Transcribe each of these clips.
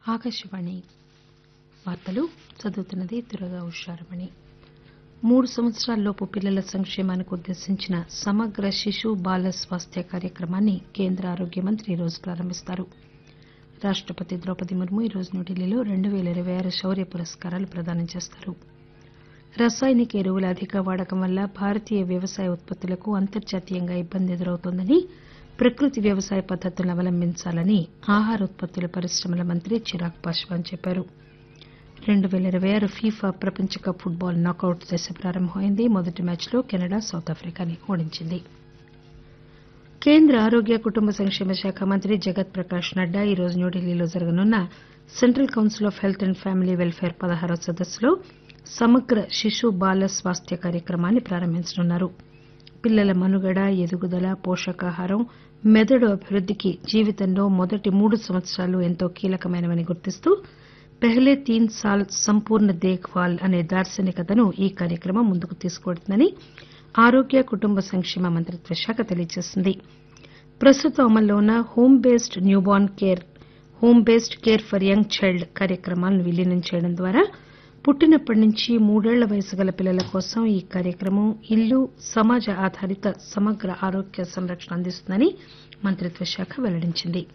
ఆకాశవాణి వార్తలు చదువుతున్నది దుర్గా ఉషారమణి మూడు సంవత్సరాలలోపు పిల్లల సంక్షేమానికి ఉద్దేశించిన సమగ్ర శిశు బాల స్వాస్థ్య కార్యక్రమాన్ని కేంద్ర ఆరోగ్య మంత్రి ఈరోజు ప్రారంభిస్తారు రాష్టపతి ద్రౌపది ముర్ము ఈరోజు న్యూఢిల్లీలో రెండు పేల ఇరవై ఆరు శౌర్య పురస్కారాలు ప్రదానం చేస్తారు రసాయనిక ఎరువుల అధిక వాడకం వల్ల భారతీయ వ్యవసాయ ఉత్పత్తులకు అంతర్జాతీయంగా ఇబ్బంది ఎదురవుతోందని ప్రకృతి వ్యవసాయ పద్దతులను అవలంబించాలని ఆహార ఉత్పత్తుల పరిశ్రమల మంత్రి చిరాగ్ పాశ్వాన్ చెప్పారు రెండు పేల ఇరవై ఆరు ఫీఫా ప్రపంచ కప్ ఫుట్బాల్ నాకౌట్ దశ ప్రారంభమైంది మొదటి మ్యాచ్లో కెనడా సౌత్ ఆఫ్రికాని ఓడించింది కేంద్ర ఆరోగ్య కుటుంబ సంక్షేమ శాఖ మంత్రి జగత్ ప్రకాష్ నడ్డా ఈరోజు న్యూఢిల్లీలో జరగనున్న central council of health and family welfare పదహారవ సదస్సులో సమగ్ర శిశు బాల స్వాస్థ్య కార్యక్రమాన్ని ప్రారంభించనున్నారు పిల్లల మనుగడ ఎదుగుదల పోషకాహారం మెదడు అభివృద్దికి జీవితంలో మొదటి మూడు సంవత్సరాలు ఎంతో కీలకమైనవని గుర్తిస్తూ పెహ్లే తీన్ సాల్ సంపూర్ణ దేఖ్ భాల్ అనే దార్శనికతను ఈ కార్యక్రమం ముందుకు తీసుకువెళుతుందని ఆరోగ్య కుటుంబ సంక్షేమ మంత్రిత్వ శాఖ తెలియజేసింది ప్రస్తుతం అమల్లో ఉన్న home based newborn care home based care for young child కార్యక్రమాలను విలీనం చేయడం ద్వారా పుట్టినప్పటి నుంచి మూడేళ్ల వయసు గల పిల్లల కోసం ఈ కార్యక్రమం ఇల్లు సమాజ ఆధారిత సమగ్ర ఆరోగ్య సంరక్షణ అందిస్తుందని మంత్రిత్వ శాఖ వెల్లడించింది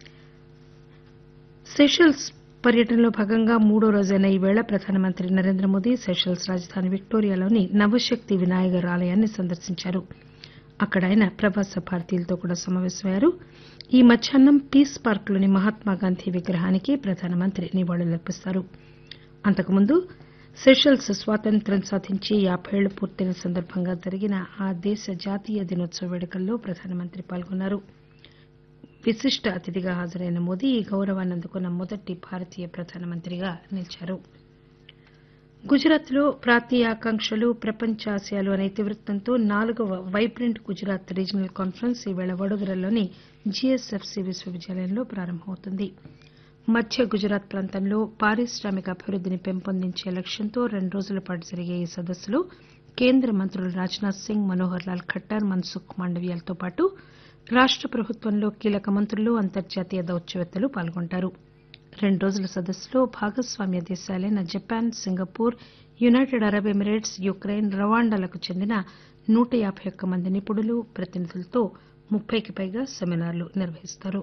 సెషల్స్ పర్యటనలో భాగంగా మూడో రోజైన ఈవేళ ప్రధానమంత్రి నరేంద్ర మోదీ సెషల్స్ రాజధాని విక్టోరియాలోని నవశక్తి వినాయగర్ ఆలయాన్ని సందర్శించారు అక్కడ ఆయన ప్రవాస భారతీయులతో కూడా సమావేశమయ్యారు ఈ మధ్యాహ్నం పీస్ పార్క్లోని మహాత్మాగాంధీ విగ్రహానికి ప్రధానమంత్రి నివాళులర్పిస్తారు అంతకుముందు సెషల్స్ స్వాతంత్ర్యం సాధించి యాబైళ్లు పూర్తయిన సందర్భంగా జరిగిన ఆ దేశ జాతీయ దినోత్సవ వేడుకల్లో ప్రధానమంత్రి పాల్గొన్నారు విశిష్ట అతిథిగా హాజరైన మోదీ ఈ గౌరవాన్ని అందుకున్న మొదటి భారతీయ ప్రధానమంత్రిగా నిలిచారు గుజరాత్ లో ప్రాంతీయ ఆకాంక్షలు ప్రపంచ ఆశయాలు అనే ఇతివృత్తంతో నాలుగవ వైబ్రెంట్ గుజరాత్ రీజినల్ కాన్ఫరెన్స్ ఈవేళ వడోదరలోని జీఎస్ఎఫ్సీ విశ్వవిద్యాలయంలో ప్రారంభమవుతుంది మధ్య గుజరాత్ ప్రాంతంలో పారిశ్రామిక అభివృద్దిని పెంపొందించే లక్ష్యంతో రెండు రోజుల పాటు జరిగే ఈ సదస్సులో కేంద్ర మంత్రులు రాజ్నాథ్ సింగ్ మనోహర్ లాల్ ఖట్టర్ మన్సుఖ్ మాండవీయాలతో పాటు రాష్ట ప్రభుత్వంలో కీలక మంత్రులు అంతర్జాతీయ దౌత్యవేత్తలు పాల్గొంటారు రెండు రోజుల సదస్సులో భాగస్వామ్య దేశాలైన Japan Singapore United Arab Emirates Ukraine రవాండాలకు చెందిన నూట యాబై ఒక్క మంది నిపుణులు ప్రతినిధులతో ముప్పైకి పైగా సెమినార్లు నిర్వహిస్తారు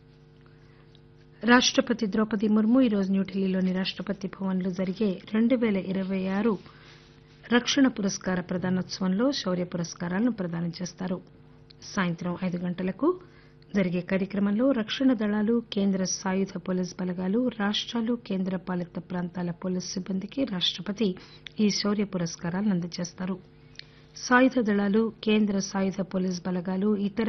రాష్టపతి ద్రౌపది ముర్ము ఈరోజు న్యూఢిల్లీలోని రాష్టపతి భవన్లో జరిగే రెండు పేల ఇరవై ఆరు రక్షణ పురస్కార ప్రదానోత్సవంలో శౌర్య పురస్కారాలను ప్రదానం చేస్తారు సాయంత్రం ఐదు గంటలకు జరిగే కార్యక్రమంలో రక్షణ దళాలు కేంద్ర సాయుధ పోలీస్ బలగాలు రాష్టాలు కేంద్ర పాలిత ప్రాంతాల పోలీసు సిబ్బందికి రాష్టపతి ఈ శౌర్య పురస్కారాలను అందజేస్తారు సాయుధ దళాలు కేంద్ర సాయుధ పోలీస్ బలగాలు ఇతర